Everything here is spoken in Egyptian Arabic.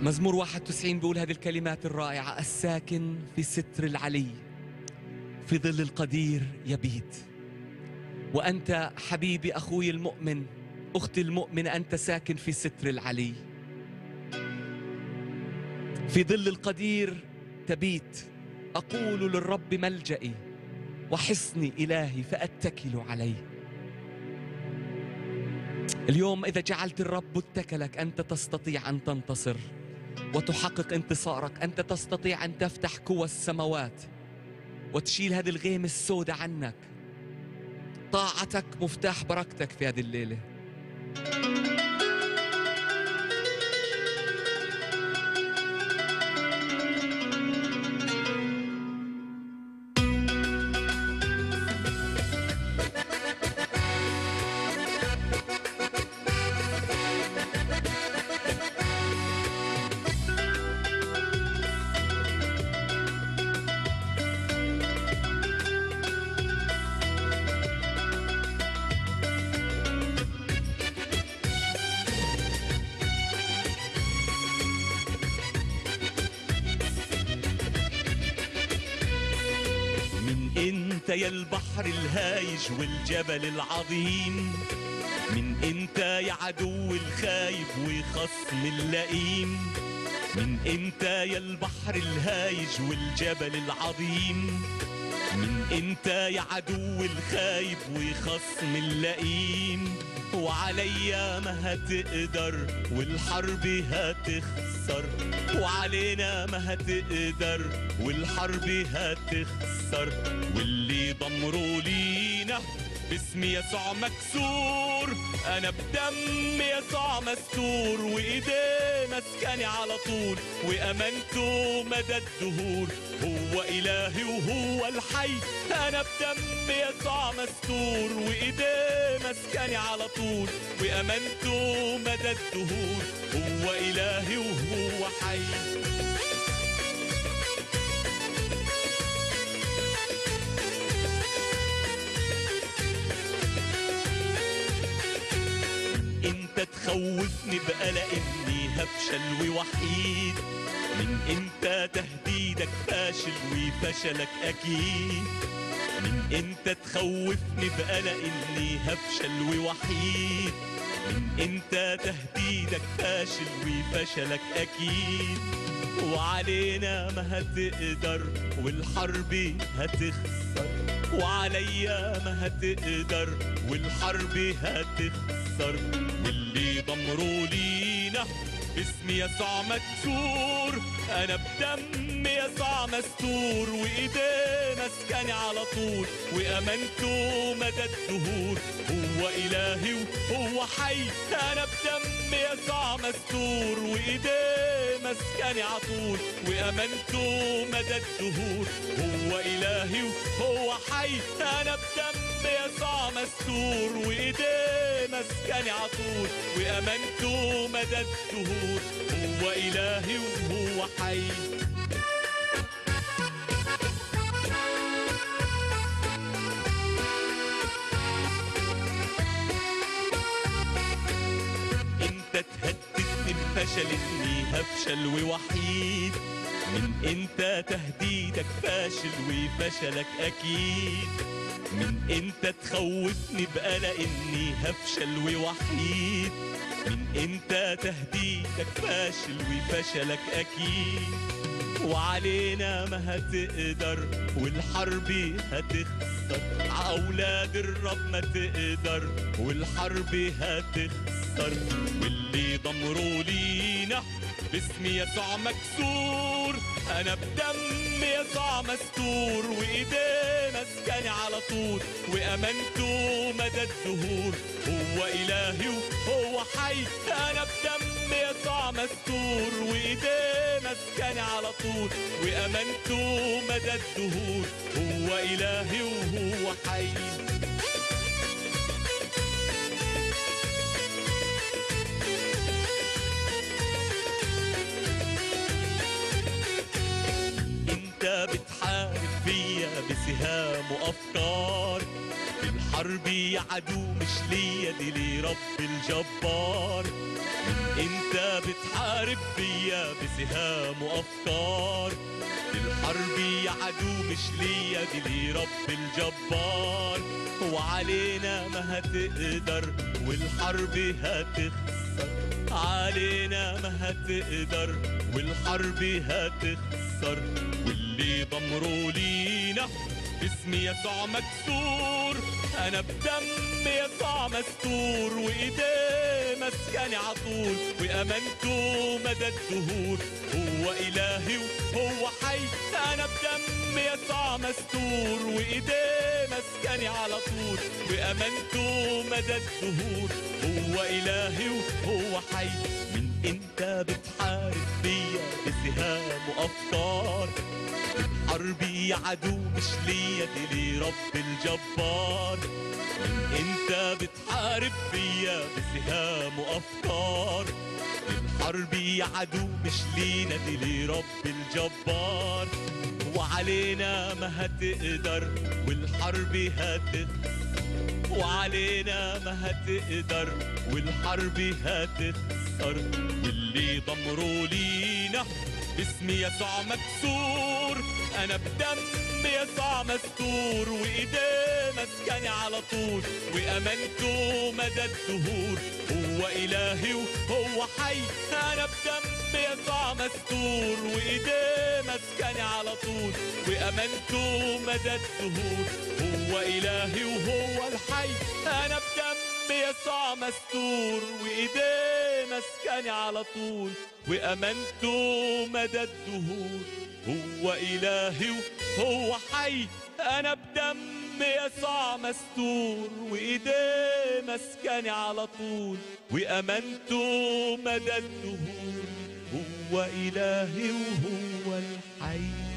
مزمور 91 بيقول هذه الكلمات الرائعة الساكن في ستر العلي في ظل القدير يبيت وأنت حبيبي أخوي المؤمن أختي المؤمنة أنت ساكن في ستر العلي في ظل القدير تبيت أقول للرب ملجئي وحصني إلهي فأتكل عليه اليوم إذا جعلت الرب اتكلك أنت تستطيع أن تنتصر وتحقق انتصارك أنت تستطيع أن تفتح قوى السماوات وتشيل هذه الغيمة السوداء عنك طاعتك مفتاح بركتك في هذه الليلة من انت يا البحر الهايج والجبل العظيم من انت يا عدو الخايب وخصم اللئيم من انت يا البحر الهايج والجبل العظيم من انت يا عدو الخايب وخصم اللئيم وعليا ما هتقدر والحرب هتخسر وعلينا ما هتقدر والحرب هتخسر واللي ضمروا لينا باسم يسوع مكسور انا بدم يسوع مستور وايديه مسكني على طول وامانته مدى الدهور هو الهي وهو الحي انا بدم يسوع مستور وايديه مسكني على طول وامانته مدى الدهور هو الهي وهو حي انت تخوفني بقلق اني هفشل ووحيد من انت تهديدك فاشل وفشلك اكيد من انت تخوفني بقلق اني هفشل ووحيد من انت تهديدك فاشل وفشلك اكيد وعلينا ما هتقدر والحرب هتخسر وعليا ما هتقدر والحرب هتخسر واللي ضمروا لينا باسم يسوع مكسور انا بدم يسوع مستور وايديه مسكني على طول وامانته مدى الدهور هو الهي وهو حي انا بدم يسوع مستور وايديه مسكني على طول وامانته مدى الدهور هو الهي وهو حي انا بدم يسوع مستور وايديه مسكني على طول وامانته مدى الدهور هو الهي وهو حي انت تهددني بفشل اني هفشل ووحيد من انت تهديدك فاشل وفشلك اكيد من انت تخوفني بقلق اني هفشل ووحيد من انت تهديدك فاشل وفشلك اكيد وعلينا ما هتقدر والحرب هتخسر اولاد الرب ما تقدر والحرب هتخسر واللي ضمروا لينا باسم يسوع مكسور انا بدم يسوع مستور وايديه مسكني على طول وامانته مدى الدهور هو الهي وهو حي انا بدم يسوع مستور وايديه مسكني على طول وامانته مدى الدهور هو الهي وهو حي انت بتحارب فيا بسهام وافكار في الحرب حربي يا عدو مش ليا دي لرب الجبار من انت بتحارب فيا بسهام وافكار الحرب يا عدو مش ليا دي لرب الجبار وعلينا ما هتقدر والحرب هتخسر علينا ما هتقدر والحرب هتخسر واللي ضمروا لينا اسم يسوع مكسور انا بدم يسوع مستور وايديه مسكني عطول وامانته مدى الدهور هو الهي وهو حي انا بدم يسوع مستور وايديه مسكني على طول وامانته مدى الدهور هو الهي وهو حي من انت بتحارب بيا بسهام وافكار حربي يا عدو مش ليا دي لرب الجبار من انت بتحارب فيا بسهام وافكار حربي يا عدو مش لينا دي لرب الجبار وعلينا ما هتقدر والحرب هتخسر وعلينا ما هتقدر والحرب هتخسر واللي ضمروا لينا باسم يسوع مكسور انا بدم يسوع مستور وايديه مسكني على طول وامانته مدى الدهور هو الهي وهو حي انا بدم يسوع مستور وايديه مسكني على طول وامانته مدى الدهور هو الهي وهو الحي انا بدم يسوع مستور وايديه مسكني على طول وامانته مدى الدهور هو الهي وهو حي انا بدم يسوع مستور وايديه مسكني على طول وامانته مدى الدهور هو الهي وهو الحي